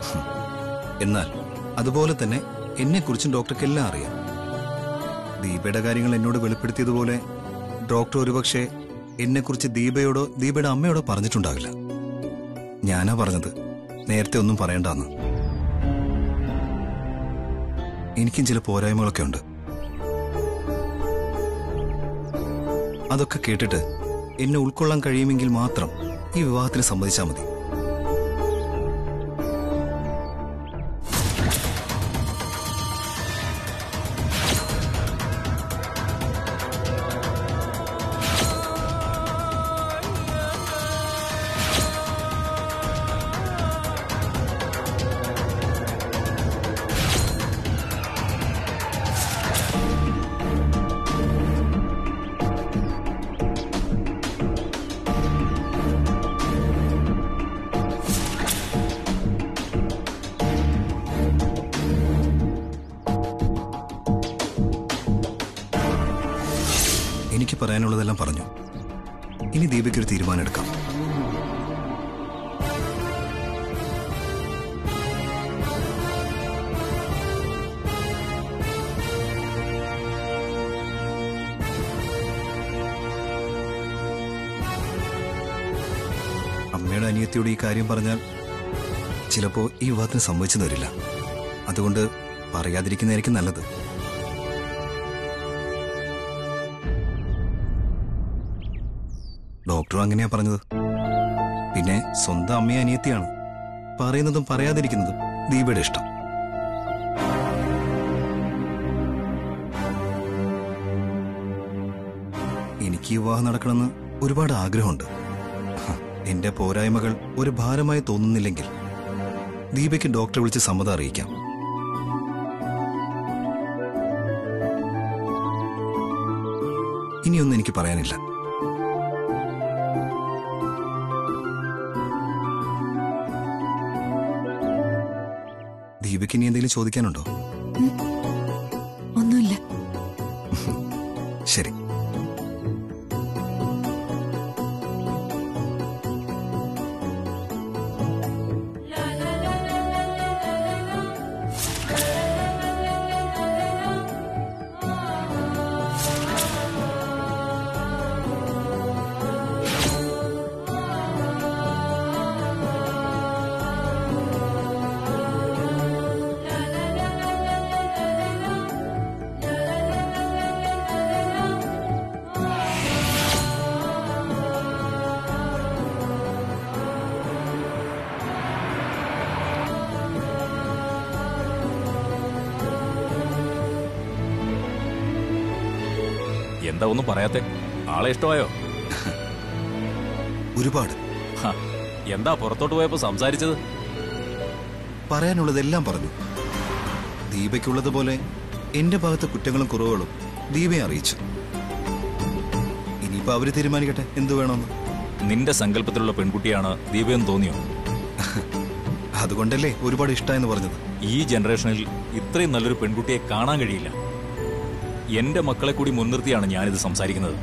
എന്നാൽ അതുപോലെ തന്നെ എന്നെക്കുറിച്ചും ഡോക്ടർക്ക് എല്ലാം അറിയാം ദീപയുടെ കാര്യങ്ങൾ എന്നോട് വെളിപ്പെടുത്തിയതുപോലെ ഡോക്ടർ ഒരുപക്ഷെ എന്നെക്കുറിച്ച് ദീപയോടോ ദീപയുടെ അമ്മയോടോ പറഞ്ഞിട്ടുണ്ടാവില്ല ഞാനാ പറഞ്ഞത് നേരത്തെ ഒന്നും പറയണ്ടെന്ന് എനിക്കും ചില പോരായ്മകളൊക്കെ ഉണ്ട് അതൊക്കെ കേട്ടിട്ട് എന്നെ ഉൾക്കൊള്ളാൻ കഴിയുമെങ്കിൽ മാത്രം ഈ വിവാഹത്തിന് സമ്മതിച്ചാൽ മതി എനിക്ക് പറയാനുള്ളതെല്ലാം പറഞ്ഞു ഇനി ദീപയ്ക്കൊരു തീരുമാനം എടുക്കാം അമ്മയുടെ അനിയത്തിയോട് ഈ കാര്യം പറഞ്ഞാൽ ചിലപ്പോ ഈ വിവാഹത്തിന് സംഭവിച്ചു തരില്ല അതുകൊണ്ട് പറയാതിരിക്കുന്നതായിരിക്കും നല്ലത് ഡോക്ടറും അങ്ങനെയാ പറഞ്ഞത് പിന്നെ സ്വന്തം അമ്മയും അനിയത്തിയാണ് പറയുന്നതും പറയാതിരിക്കുന്നതും ദീപയുടെ ഇഷ്ടം എനിക്ക് ഈ വിവാഹം നടക്കണമെന്ന് ഒരുപാട് ആഗ്രഹമുണ്ട് ഹ, എന്റെ പോരായ്മകൾ ഒരു ഭാരമായി തോന്നുന്നില്ലെങ്കിൽ ദീപയ്ക്ക് ഡോക്ടറെ വിളിച്ച് സമ്മതം അറിയിക്കാം ഇനിയൊന്നും എനിക്ക് പറയാനില്ല ദീപയ്ക്ക് ഇനി എന്തെങ്കിലും ചോദിക്കാനുണ്ടോ ഒന്നുമില്ല ശരി എന്താ ഒന്നും പറയാത്തെ ആളെ ഇഷ്ടമായോ ഒരുപാട് ഹ, എന്താ പുറത്തോട്ട് പോയപ്പോ സംസാരിച്ചത് പറയാനുള്ളതെല്ലാം പറഞ്ഞു ദീപയ്ക്കുള്ളതുപോലെ എന്റെ ഭാഗത്തെ കുറ്റങ്ങളും കുറവുകളും ദീപയെ അറിയിച്ചു ഇനിയിപ്പോ അവര് തീരുമാനിക്കട്ടെ എന്തു വേണമെന്ന് നിന്റെ സങ്കല്പത്തിലുള്ള പെൺകുട്ടിയാണ് ദീപയെന്ന് തോന്നിയോ അതുകൊണ്ടല്ലേ ഒരുപാട് ഇഷ്ടമെന്ന് പറഞ്ഞത് ഈ ജനറേഷനിൽ ഇത്രയും നല്ലൊരു പെൺകുട്ടിയെ കാണാൻ കഴിയില്ല എന്റെ മക്കളെ കൂടി മുൻനിർത്തിയാണ് ഞാനിത് സംസാരിക്കുന്നത്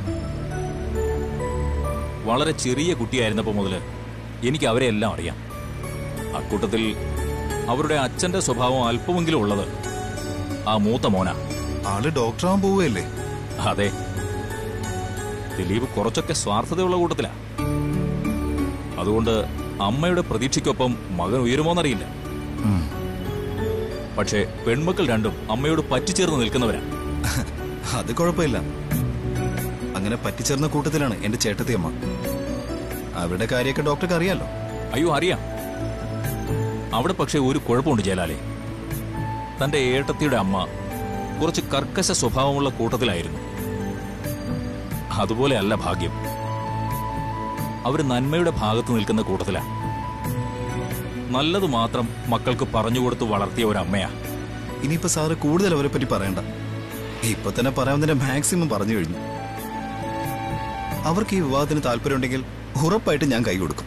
വളരെ ചെറിയ കുട്ടിയായിരുന്നപ്പോൾ മുതൽ എനിക്ക് അവരെ എല്ലാം അറിയാം അക്കൂട്ടത്തിൽ അവരുടെ അച്ഛന്റെ സ്വഭാവം അല്പമെങ്കിലും ഉള്ളത് ആ മൂത്ത മോന ആള് ഡോക്ടറാവാൻ പോവുകയല്ലേ അതെ ദിലീപ് കുറച്ചൊക്കെ സ്വാർത്ഥതയുള്ള കൂട്ടത്തിലാ അതുകൊണ്ട് അമ്മയുടെ പ്രതീക്ഷയ്ക്കൊപ്പം മകൻ ഉയരുമോന്നറിയില്ല ഉം. പക്ഷേ പെൺമക്കൾ രണ്ടും അമ്മയോട് പറ്റിച്ചേർന്ന് നിൽക്കുന്നവരാ അത് കുഴപ്പമില്ല അങ്ങനെ പറ്റിച്ചേർന്ന കൂട്ടത്തിലാണ് എന്റെ ചേട്ടത്തിയമ്മ അവരുടെ കാര്യമൊക്കെ ഡോക്ടർക്ക് അറിയാലോ അയ്യോ അറിയാം അവിടെ പക്ഷേ ഒരു കുഴപ്പമുണ്ട് ജയലാലെ തന്റെ ഏട്ടത്തിയുടെ അമ്മ കുറച്ച് കർക്കശ സ്വഭാവമുള്ള കൂട്ടത്തിലായിരുന്നു അതുപോലെ അല്ല ഭാഗ്യം അവര് നന്മയുടെ ഭാഗത്ത് നിൽക്കുന്ന കൂട്ടത്തിലാ നല്ലത് മാത്രം മക്കൾക്ക് പറഞ്ഞുകൊടുത്ത് വളർത്തിയ ഒരു അമ്മയാ ഇനിയിപ്പോ സാറ് കൂടുതൽ അവരെ പറ്റി പറയണ്ട ഇപ്പൊ തന്നെ പറയാവുന്നതിന്റെ മാക്സിമം പറഞ്ഞു കഴിഞ്ഞു അവർക്ക് ഈ വിവാഹത്തിന് താല്പര്യമുണ്ടെങ്കിൽ ഉറപ്പായിട്ട് ഞാൻ കൈ കൊടുക്കും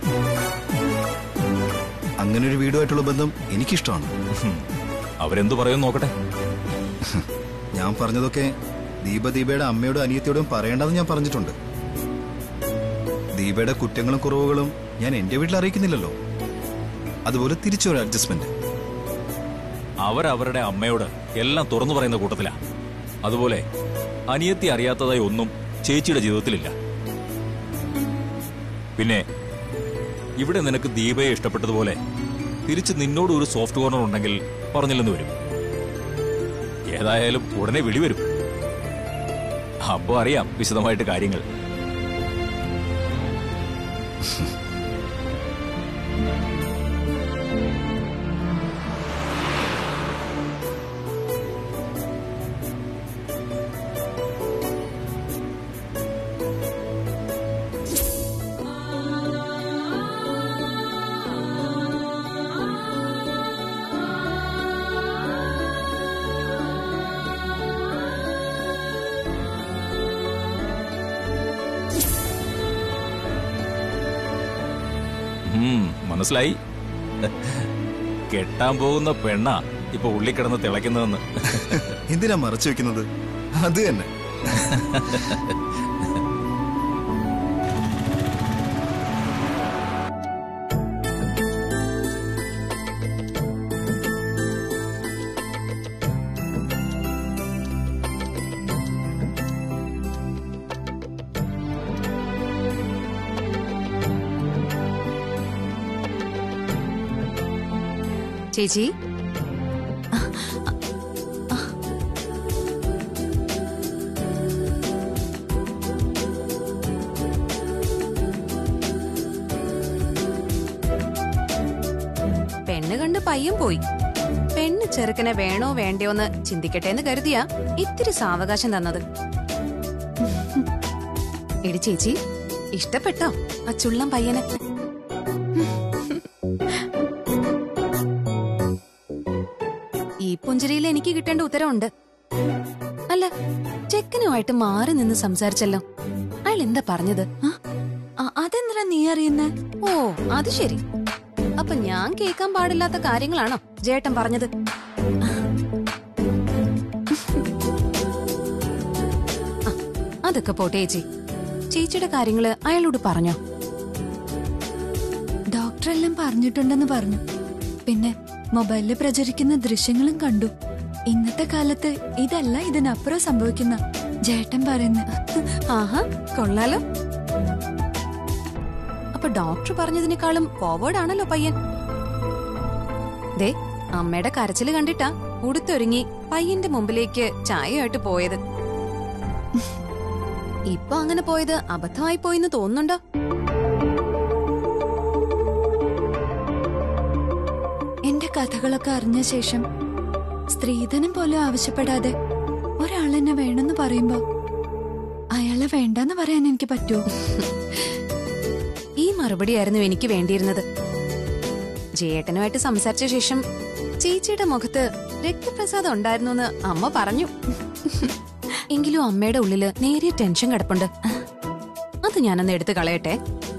അങ്ങനെ ഒരു വീടുമായിട്ടുള്ള ബന്ധം എനിക്കിഷ്ടമാണ് ഹും. അവരെന്തു പറയും നോക്കട്ടെ ഞാൻ പറഞ്ഞതൊക്കെ ദീപദീപയുടെ അമ്മയോടും അനിയത്തിയോടും പറയേണ്ടെന്ന് ഞാൻ പറഞ്ഞിട്ടുണ്ട് ദീപയുടെ കുറ്റങ്ങളും കുറവുകളും ഞാൻ എന്റെ വീട്ടിൽ അറിയിക്കുന്നില്ലല്ലോ അതുപോലെ തിരിച്ചൊരു അഡ്ജസ്റ്റ്മെന്റ് അവരവരുടെ അമ്മയോട് എല്ലാം തുറന്നു പറയുന്ന കൂട്ടത്തിലാ അതുപോലെ അനിയത്തി അറിയാത്തതായി ഒന്നും ചേച്ചിയുടെ ജീവിതത്തിലില്ല പിന്നെ ഇവിടെ നിനക്ക് ദീപയെ ഇഷ്ടപ്പെട്ടതുപോലെ തിരിച്ച് നിന്നോട് ഒരു സോഫ്റ്റ് കോർണർ ഉണ്ടെങ്കിൽ പറഞ്ഞില്ലെന്ന് വരും ഏതായാലും ഉടനെ വിളി വരും അപ്പോ അറിയാം വിശദമായിട്ട് കാര്യങ്ങൾ ഉം, മനസ്സിലായി കെട്ടാൻ പോകുന്ന പെണ്ണ ഇപ്പൊ ഉള്ളിക്കിടന്ന് തിളയ്ക്കുന്നതെന്ന് എന്തിനാ മറച്ചു വെക്കുന്നത് അത് തന്നെ ചേച്ചി പെണ്ണ് കണ്ട് പയ്യൻ പോയി പെണ്ണ് ചെറുക്കനെ വേണോ വേണ്ടയോ എന്ന് ചിന്തിക്കട്ടെ എന്ന് കരുതിയാ ഇത്തിരി സാവകാശം തന്നത് എടി ചേച്ചി ഇഷ്ടപ്പെട്ടോ ആ ചുള്ളം പയ്യനെ ഈ പുഞ്ചിരിയിൽ എനിക്ക് കിട്ടേണ്ട ഉത്തരവുണ്ട് അല്ല ചെക്കനുമായിട്ട് മാറി നിന്ന് സംസാരിച്ചല്ലോ അയാൾ എന്താ പറഞ്ഞത് അതെന്തിനാ നീ അറിയുന്നേ ഓ അത് ശരി അപ്പൊ ഞാൻ കേൾക്കാൻ പാടില്ലാത്ത കാര്യങ്ങളാണോ ജേട്ടൻ പറഞ്ഞത് ആ, അതൊക്കെ പോട്ടെ ചേച്ചി ചേച്ചിയുടെ കാര്യങ്ങള് അയാളോട് പറഞ്ഞോ ഡോക്ടറെല്ലാം പറഞ്ഞിട്ടുണ്ടെന്ന് പറഞ്ഞു പിന്നെ മൊബൈലിൽ പ്രചരിക്കുന്ന ദൃശ്യങ്ങളും കണ്ടു ഇന്നത്തെ കാലത്ത് ഇതല്ല ഇതിനപ്പുറം സംഭവിക്കുന്ന ജേട്ടൻ പറയുന്ന ആഹാ കൊള്ളാലോ അപ്പൊ ഡോക്ടർ പറഞ്ഞതിനേക്കാളും ഫോർവേഡ് ആണല്ലോ പയ്യൻ ദേ അമ്മയുടെ കരച്ചില് കണ്ടിട്ടാ ഉടുത്തൊരുങ്ങി പയ്യന്റെ മുമ്പിലേക്ക് ചായയായിട്ട് പോയത് ഇപ്പൊ അങ്ങനെ പോയത് അബദ്ധമായി പോയിന്ന് തോന്നുന്നുണ്ടോ എന്റെ കഥകളൊക്കെ അറിഞ്ഞ ശേഷം സ്ത്രീധനം പോലും ആവശ്യപ്പെടാതെ ഒരാളെന്നെ വേണമെന്ന് പറയുമ്പോ അയാളെ വേണ്ടെന്ന് പറയാൻ എനിക്ക് പറ്റുമോ ഈ മറുപടിയായിരുന്നു എനിക്ക് വേണ്ടിയിരുന്നത് ജയേട്ടനുമായിട്ട് സംസാരിച്ച ശേഷം ചേച്ചിയുടെ മുഖത്ത് രക്തപ്രസാദം ഉണ്ടായിരുന്നു എന്ന് അമ്മ പറഞ്ഞു എങ്കിലും അമ്മയുടെ ഉള്ളില് നേരിയ ടെൻഷൻ കിടപ്പുണ്ട് അത് ഞാനൊന്ന് എടുത്തു കളയട്ടെ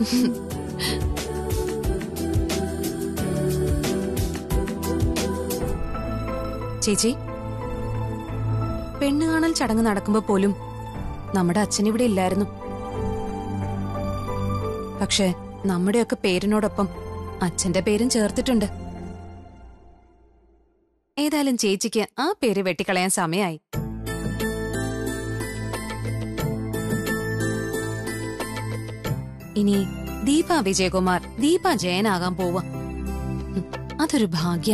ചേച്ചി പെണ്ണ് കാണൽ ചടങ്ങ് നടക്കുമ്പോ പോലും നമ്മുടെ അച്ഛൻ ഇവിടെ ഇല്ലായിരുന്നു പക്ഷെ നമ്മുടെയൊക്കെ പേരിനോടൊപ്പം അച്ഛന്റെ പേരും ചേർത്തിട്ടുണ്ട് ഏതായാലും ചേച്ചിക്ക് ആ പേര് വെട്ടിക്കളയാൻ സമയായി ഇനി ദീപ വിജയകുമാർ ദീപ ജയനാകാൻ പോവാ ഉം, അതൊരു ഭാഗ്യ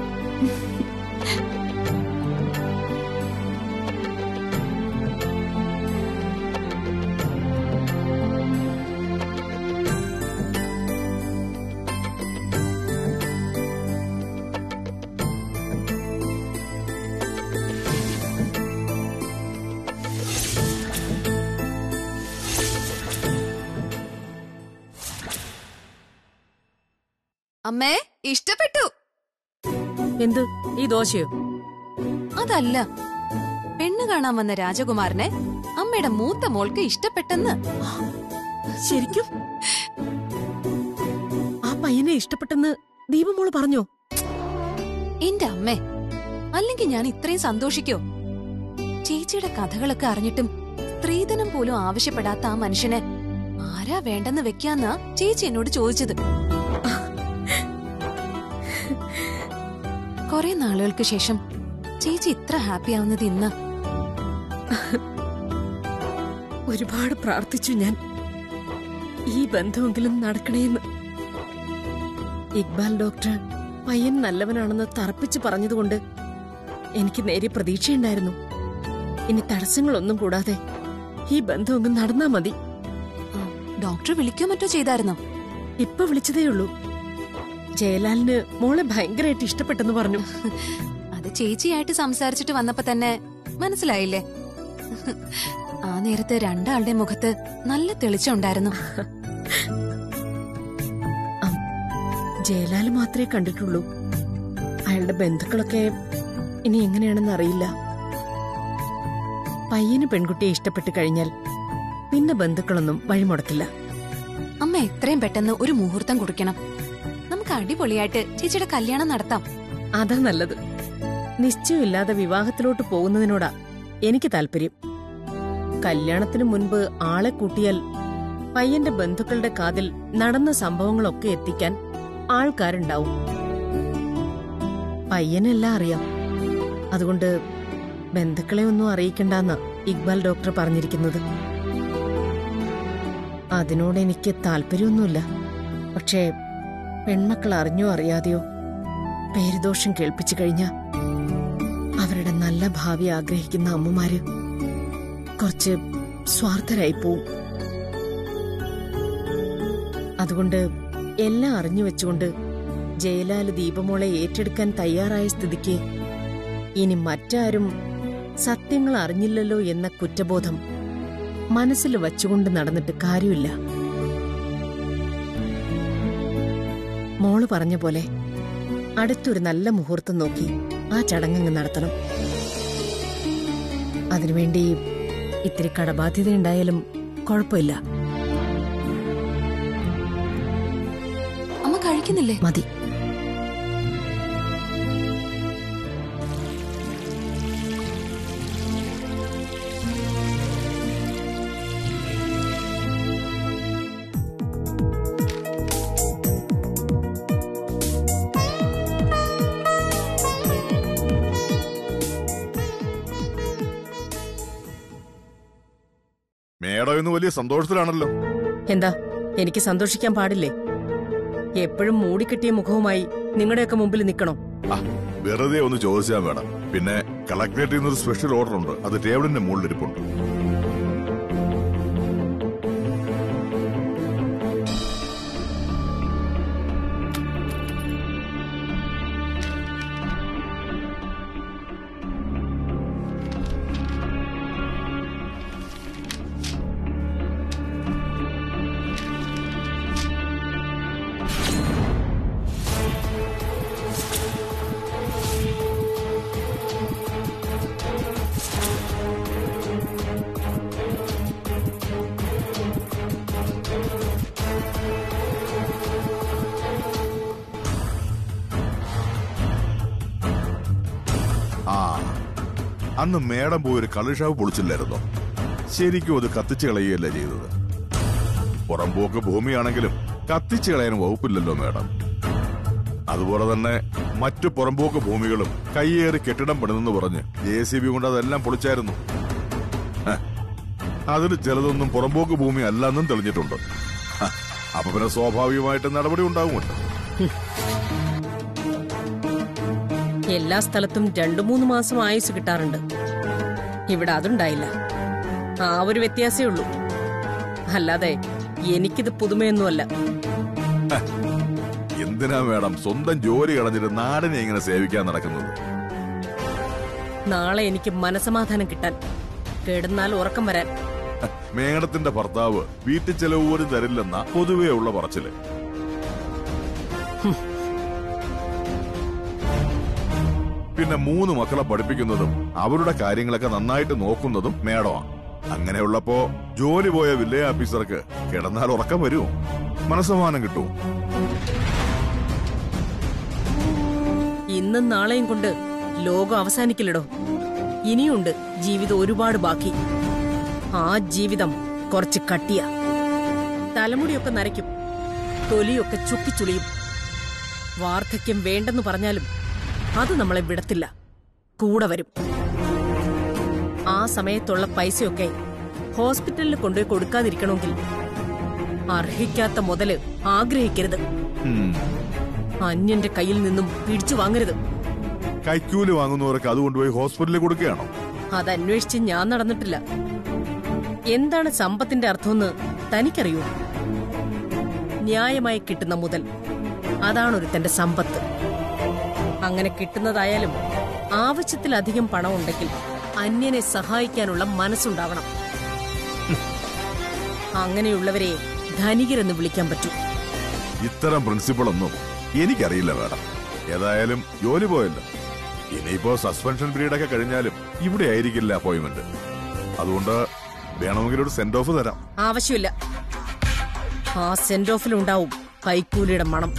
അമ്മേ ഇഷ്ടപ്പെട്ടു എന്ത് ഈ ദോശയോ അതല്ല പെണ്ണ് കാണാൻ വന്ന രാജകുമാരനെ അമ്മയുടെ മൂത്ത മോൾക്ക് ഇഷ്ടപ്പെട്ടെന്ന് ശരിക്കും ആ പയ്യനെ ഇഷ്ടപ്പെട്ടെന്ന് ദീപമോള് പറഞ്ഞോ എന്റെ അമ്മേ അല്ലെങ്കിൽ ഞാൻ ഇത്രയും സന്തോഷിക്കോ ചേച്ചിയുടെ കഥകളൊക്കെ അറിഞ്ഞിട്ടും സ്ത്രീധനം പോലും ആവശ്യപ്പെടാത്ത ആ മനുഷ്യനെ ആരാ വേണ്ടെന്ന് വെക്കാന്നാ ചേച്ചി എന്നോട് ചോദിച്ചത് കുറെ നാളുകൾക്ക് ശേഷം ചേച്ചി ഇത്ര ഹാപ്പി ആവുന്നത് ഇന്ന് ഒരുപാട് പ്രാർത്ഥിച്ചു ഞാൻ ഈ ബന്ധമെങ്കിലും നടക്കണേന്ന് ഇക്ബാൽ ഡോക്ടർ പയ്യൻ നല്ലവനാണെന്ന് തറപ്പിച്ച് പറഞ്ഞതുകൊണ്ട് എനിക്ക് നേരെ പ്രതീക്ഷയുണ്ടായിരുന്നു ഇനി തടസ്സങ്ങളൊന്നും കൂടാതെ ഈ ബന്ധം അങ്ങ് നടന്നാ മതി ആ, ഡോക്ടർ വിളിക്കോ മറ്റോ ചെയ്തായിരുന്നോ ഇപ്പൊ വിളിച്ചതേയുള്ളൂ ജയലാലിന് മോളെ ഭയങ്കരമായിട്ട് ഇഷ്ടപ്പെട്ടെന്ന് പറഞ്ഞു അത് ചേച്ചിയായിട്ട് സംസാരിച്ചിട്ട് വന്നപ്പോ തന്നെ മനസ്സിലായില്ലേ ആ നേരത്ത് രണ്ടാളുടെ മുഖത്ത് നല്ല തെളിച്ചുണ്ടായിരുന്നു ജയലാൽ മാത്രമേ കണ്ടിട്ടുള്ളൂ അയാളുടെ ബന്ധുക്കളൊക്കെ ഇനി എങ്ങനെയാണെന്ന് അറിയില്ല പയ്യന് പെൺകുട്ടിയെ ഇഷ്ടപ്പെട്ട് കഴിഞ്ഞാൽ പിന്നെ ബന്ധുക്കളൊന്നും വഴിമുടക്കില്ല അമ്മ എത്രയും പെട്ടെന്ന് ഒരു മുഹൂർത്തം കുറിക്കണം നമുക്ക് അടിപൊളിയായിട്ട് ചേച്ചിയുടെ കല്യാണം നടത്താം അതാ നല്ലത് നിശ്ചയമില്ലാതെ വിവാഹത്തിലോട്ട് പോകുന്നതിനോടാ എനിക്ക് താല്പര്യം കല്യാണത്തിന് മുൻപ് ആളെ കൂട്ടിയാൽ പയ്യന്റെ ബന്ധുക്കളുടെ കാതിൽ നടന്ന സംഭവങ്ങളൊക്കെ എത്തിക്കാൻ ആൾക്കാരുണ്ടാവും പയ്യനെല്ലാം അറിയാം അതുകൊണ്ട് ബന്ധുക്കളെ ഒന്നും അറിയിക്കണ്ടെന്ന ഇക്ബാൽ ഡോക്ടർ പറഞ്ഞിരിക്കുന്നത് അതിനോട് എനിക്ക് താല്പര്യമൊന്നുമില്ല പക്ഷേ പെൺമക്കൾ അറിഞ്ഞോ അറിയാതെയോ പേരുദോഷം കേൾപ്പിച്ചു കഴിഞ്ഞ അവരുടെ നല്ല ഭാവി ആഗ്രഹിക്കുന്ന അമ്മമാര് കുറച്ച് സ്വാർത്ഥരായി പോവും അതുകൊണ്ട് എല്ലാം അറിഞ്ഞു വെച്ചുകൊണ്ട് ജയലാല് ദീപമോളെ ഏറ്റെടുക്കാൻ തയ്യാറായ സ്ഥിതിക്ക് ഇനി മറ്റാരും സത്യങ്ങൾ അറിഞ്ഞില്ലല്ലോ എന്ന കുറ്റബോധം മനസ്സിൽ വച്ചുകൊണ്ട് നടന്നിട്ട് കാര്യമില്ല മോള് പറഞ്ഞ പോലെ അടുത്തൊരു നല്ല മുഹൂർത്തം നോക്കി ആ ചടങ്ങ് നടത്തണം അതിനുവേണ്ടി ഇത്തിരി കടബാധ്യത ഉണ്ടായാലും കുഴപ്പമില്ല അമ്മ കഴിക്കുന്നില്ലേ മതി മേഡം ഇന്ന് വലിയ സന്തോഷത്തിലാണല്ലോ എന്താ എനിക്ക് സന്തോഷിക്കാൻ പാടില്ലേ എപ്പോഴും മൂടിക്കെട്ടിയ മുഖവുമായി നിങ്ങളുടെയൊക്കെ മുമ്പിൽ നിൽക്കണോ ആ വെറുതെ ഒന്ന് ചോദിച്ചാൽ വേണം പിന്നെ കളക്ടറേറ്റിൽ നിന്നൊരു സ്പെഷ്യൽ ഓർഡർ ഉണ്ട് അത് ടേബിളിന്റെ മുകളിൽ ഇരിപ്പുണ്ട് ആ അന്ന് മേഡം പോയി ഒരു കളർഷാവ് പൊളിച്ചില്ലായിരുന്നോ ശരിക്കും അത് കത്തിച്ചു കളയുകയല്ല ചെയ്തത് പുറമ്പോക്ക് ഭൂമിയാണെങ്കിലും കത്തിച്ചു കളയാൻ വകുപ്പില്ലല്ലോ മേഡം അതുപോലെ തന്നെ മറ്റു പുറമ്പോക്ക് ഭൂമികളും കയ്യേറി കെട്ടിടം പണിതെന്ന് പറഞ്ഞ് ജെ സി ബി കൊണ്ട് അതെല്ലാം പൊളിച്ചായിരുന്നു ഹ, അതിൽ ചിലതൊന്നും പുറമ്പോക്ക് ഭൂമി അല്ലെന്നും തെളിഞ്ഞിട്ടുണ്ട് ഹ, അപ്പൊ പിന്നെ സ്വാഭാവികമായിട്ട് നടപടി ഉണ്ടാവുമുണ്ട് എല്ലാ സ്ഥലത്തും രണ്ടു മൂന്ന് മാസം ആയുസ് കിട്ടാറുണ്ട് ഇവിടെ അതുണ്ടായില്ല ആ ഒരു വ്യത്യാസമേ ഉള്ളൂ അല്ലാതെ എനിക്കിത് പുതുമയൊന്നുമല്ല എന്തിനാ മേഡം സ്വന്തം ജോലി കളഞ്ഞിട്ട് നാടിനെ ഇങ്ങനെ സേവിക്കാൻ നടക്കുന്നത് നാളെ എനിക്ക് മനസമാധാനം കിട്ടാൻ കിടന്നാൽ ഉറക്കം വരാൻ മേഡത്തിന്റെ ഭർത്താവ് വീട്ടിൽ ചെലവ് പോലും തരില്ലെന്ന പൊതുവേ ഉള്ള പറച്ചില് പിന്നെ മൂന്ന് മക്കളെ പഠിപ്പിക്കുന്നതും അവരുടെ കാര്യങ്ങളൊക്കെ നന്നായിട്ട് നോക്കുന്നതും മേഡമാണ് അങ്ങനെയുള്ളപ്പോ ജോലി പോയ വില്ലേജ് ഓഫീസർക്ക് കിടന്നാൽ ഉറക്കം വരുമോ മനസ്സമാനം കിട്ടുമോ ഇന്നും നാളെയും കൊണ്ട് ലോകം അവസാനിക്കില്ലടോ ഇനിയുണ്ട് ജീവിതം ഒരുപാട് ബാക്കി ആ ജീവിതം കുറച്ച് കട്ടിയ തലമുടിയൊക്കെ നരയ്ക്കും തൊലിയൊക്കെ ചുക്കിച്ചുളിയും വാർദ്ധക്യം വേണ്ടെന്ന് പറഞ്ഞാലും അത് നമ്മളെ വിടത്തില്ല കൂടെ വരും ആ സമയത്തുള്ള പൈസയൊക്കെ ഹോസ്പിറ്റലിൽ കൊണ്ടുപോയി കൊടുക്കാതിരിക്കണമെങ്കിൽ അർഹിക്കാത്ത മുതല് ആഗ്രഹിക്കരുത് ഉം. അന്യന്റെ കയ്യിൽ നിന്നും പിടിച്ചു വാങ്ങരുത് കൈക്കൂലി വാങ്ങുന്നവർക്ക് അത് കൊണ്ടുപോയി ഹോസ്പിറ്റലിൽ കൊടുക്കുകയാണോ അതന്വേഷിച്ച് ഞാൻ നടന്നിട്ടില്ല എന്താണ് സമ്പത്തിന്റെ അർത്ഥമെന്ന് തനിക്കറിയൂ ന്യായമായി കിട്ടുന്ന മുതൽ അതാണ് ഒരുത്തന്റെ സമ്പത്ത് അങ്ങനെ കിട്ടുന്നതായാലും ആവശ്യത്തിലധികം പണം ഉണ്ടെങ്കിൽ അന്യനെ സഹായിക്കാനുള്ള മനസ്സുണ്ടാവണം അങ്ങനെയുള്ളവരെ ധനികരെന്ന് വിളിക്കാൻ പറ്റൂ ഇത്തരം പ്രിൻസിപ്പിളൊന്നും എനിക്കറിയില്ല മാഡം ഏതായാലും ജോലി പോയല്ലോ ഇനിയിപ്പോ സസ്പെൻഷൻ പീരീഡ് ഒക്കെ കഴിഞ്ഞാലും ഇവിടെ ആയിരിക്കില്ല അപ്പോയിന്റ്മെന്റ് അതുകൊണ്ട് വേണമെങ്കിൽ ഒരു സെന്റ് ഓഫ് തരാം ആവശ്യമില്ല ആ സെന്റ് ഓഫിലുണ്ടാവും കൈക്കൂലിയുടെ മണം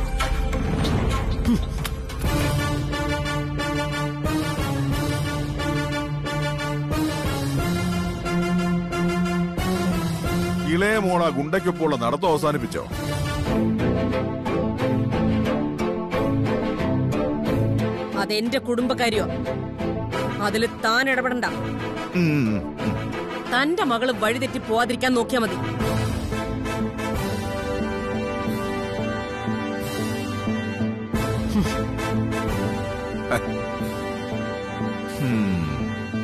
ഇളയ മോള ഗുണ്ടയ്ക്കൊപ്പമുള്ള നടത്തം അവസാനിപ്പിച്ചോ അതെന്റെ കുടുംബക്കാരിയോ അതില് താൻ ഇടപെടണ്ട ഉം, ഉം. തന്റെ മകള് വഴിതെറ്റി പോവാതിരിക്കാൻ നോക്കിയാ മതി ഉം.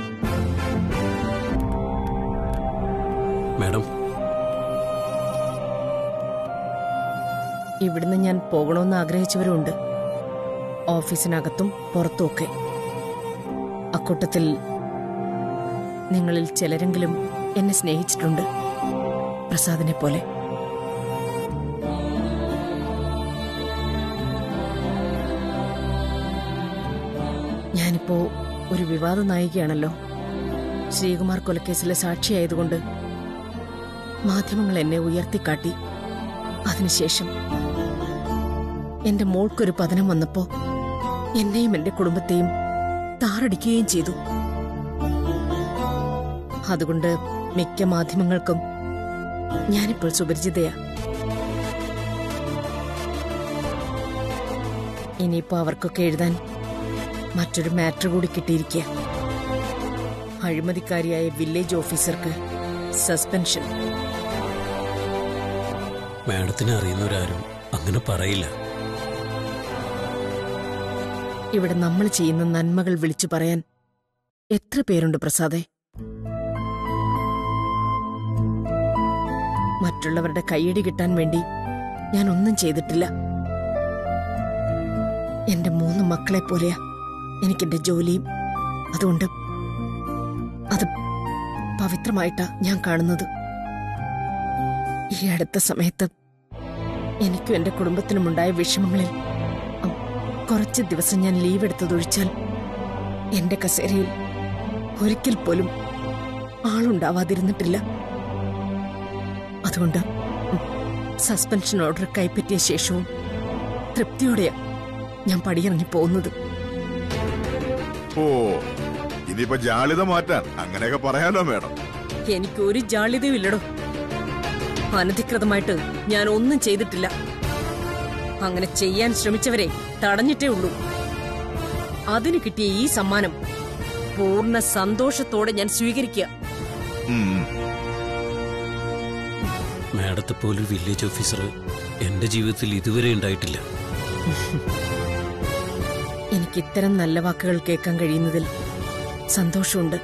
മാഡം ഇവിടുന്ന് ഞാൻ പോകണമെന്ന് ആഗ്രഹിച്ചവരുണ്ട് ഓഫീസിനകത്തും പുറത്തുമൊക്കെ അക്കൂട്ടത്തിൽ നിങ്ങളിൽ ചിലരെങ്കിലും എന്നെ സ്നേഹിച്ചിട്ടുണ്ട് പ്രസാദിനെ പോലെ ഞാനിപ്പോ ഒരു വിവാദ നായികയാണല്ലോ ശ്രീകുമാർ കൊലക്കേസിലെ സാക്ഷിയായതുകൊണ്ട് മാധ്യമങ്ങൾ എന്നെ ഉയർത്തിക്കാട്ടി അതിനുശേഷം എന്റെ മോൾക്കൊരു പതനം വന്നപ്പോ എന്നെയും എന്റെ കുടുംബത്തെയും താറടിക്കുകയും ചെയ്തു അതുകൊണ്ട് മിക്ക മാധ്യമങ്ങൾക്കും ഞാനിപ്പോൾ സുപരിചിതയാ ഇനിയിപ്പോ അവർക്കൊക്കെ എഴുതാൻ മറ്റൊരു മാറ്റർ കൂടി കിട്ടിയിരിക്കുക അഴിമതിക്കാരിയായ വില്ലേജ് ഓഫീസർക്ക് സസ്പെൻഷൻ മാഡത്തിനെ അറിയുന്നവരാരും അങ്ങനെ പറയില്ല ഇവിടെ നമ്മൾ ചെയ്യുന്ന നന്മകൾ വിളിച്ചു പറയാൻ എത്ര പേരുണ്ട് പ്രസാദേ മറ്റുള്ളവരുടെ കൈയടി കിട്ടാൻ വേണ്ടി ഞാൻ ഒന്നും ചെയ്തിട്ടില്ല എന്റെ മൂന്ന് മക്കളെ പോലെയാ എനിക്കെന്റെ ജോലിയും അതുകൊണ്ട് അത് പവിത്രമായിട്ടാ ഞാൻ കാണുന്നത് ഈ അടുത്ത സമയത്ത് എനിക്കും എന്റെ കുടുംബത്തിനുമുണ്ടായ വിഷമങ്ങളിൽ ഉം, കുറച്ച് ദിവസം ഞാൻ ലീവ് എടുത്തതൊഴിച്ചാൽ എന്റെ കസേരയിൽ ഒരിക്കൽ പോലും ആളുണ്ടാവാതിരുന്നിട്ടില്ല അതുകൊണ്ട് ഉം, സസ്പെൻഷൻ ഓർഡർ കൈപ്പറ്റിയ ശേഷവും തൃപ്തിയോടെയാ ഞാൻ പടിയിറങ്ങി പോകുന്നത് ഓ ഇനിയിപ്പോ ജാളിത മാറ്റാൻ അങ്ങനെയൊക്കെ പറയാലോ മേഡം എനിക്ക് ഒരു ജാള്യതയും ഇല്ലടോ അനധികൃതമായിട്ട് ഞാൻ ഒന്നും ചെയ്തിട്ടില്ല അങ്ങനെ ചെയ്യാൻ ശ്രമിച്ചവരെ തടഞ്ഞിട്ടേ ഉള്ളൂ അതിന് കിട്ടിയ ഈ സമ്മാനം പൂർണ്ണ സന്തോഷത്തോടെ ഞാൻ സ്വീകരിക്കുക ഉം. മാഡത്തെ പോലൊരു വില്ലേജ് ഓഫീസർ എന്റെ ജീവിതത്തിൽ ഇതുവരെ ഉണ്ടായിട്ടില്ല എനിക്ക് ഇത്തരം നല്ല വാക്കുകൾ കേൾക്കാൻ കഴിയുന്നതിൽ സന്തോഷമുണ്ട്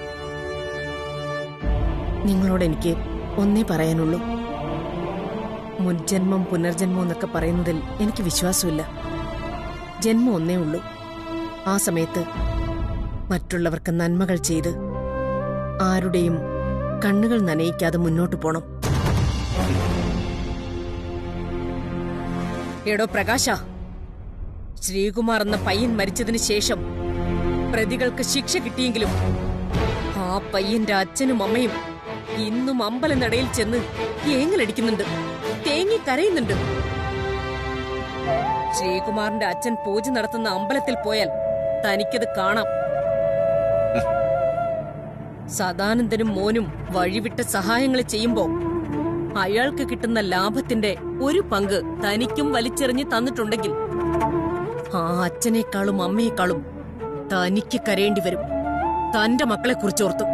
നിങ്ങളോട് എനിക്ക് ഒന്നേ പറയാനുള്ളൂ മുൻജന്മം പുനർജന്മം എന്നൊക്കെ പറയുന്നതിൽ എനിക്ക് വിശ്വാസമില്ല ജന്മം ഒന്നേ ഉള്ളൂ ആ സമയത്ത് മറ്റുള്ളവർക്ക് നന്മകൾ ചെയ്ത് ആരുടെയും കണ്ണുകൾ നനയിക്കാതെ മുന്നോട്ട് പോണം എടോ പ്രകാശ ശ്രീകുമാർ എന്ന പയ്യൻ മരിച്ചതിന് ശേഷം പ്രതികൾക്ക് ശിക്ഷ കിട്ടിയെങ്കിലും ആ പയ്യന്റെ അച്ഛനും അമ്മയും ഇന്നും അമ്പലനടയിൽ ചെന്ന് ഏങ്ങലടിക്കുന്നുണ്ട് തേങ്ങി കരയുന്നുണ്ട് ശ്രീകുമാറിന്റെ അച്ഛൻ പൂജ നടത്തുന്ന അമ്പലത്തിൽ പോയാൽ തനിക്കത് കാണാം സദാനന്ദനും മോനും വഴിവിട്ട സഹായങ്ങൾ ചെയ്യുമ്പോ അയാൾക്ക് കിട്ടുന്ന ലാഭത്തിന്റെ ഒരു പങ്ക് തനിക്കും വലിച്ചെറിഞ്ഞ് തന്നിട്ടുണ്ടെങ്കിൽ ആ അച്ഛനേക്കാളും അമ്മയെക്കാളും തനിക്ക് കരയേണ്ടി വരും തന്റെ മക്കളെ കുറിച്ചോർത്ത്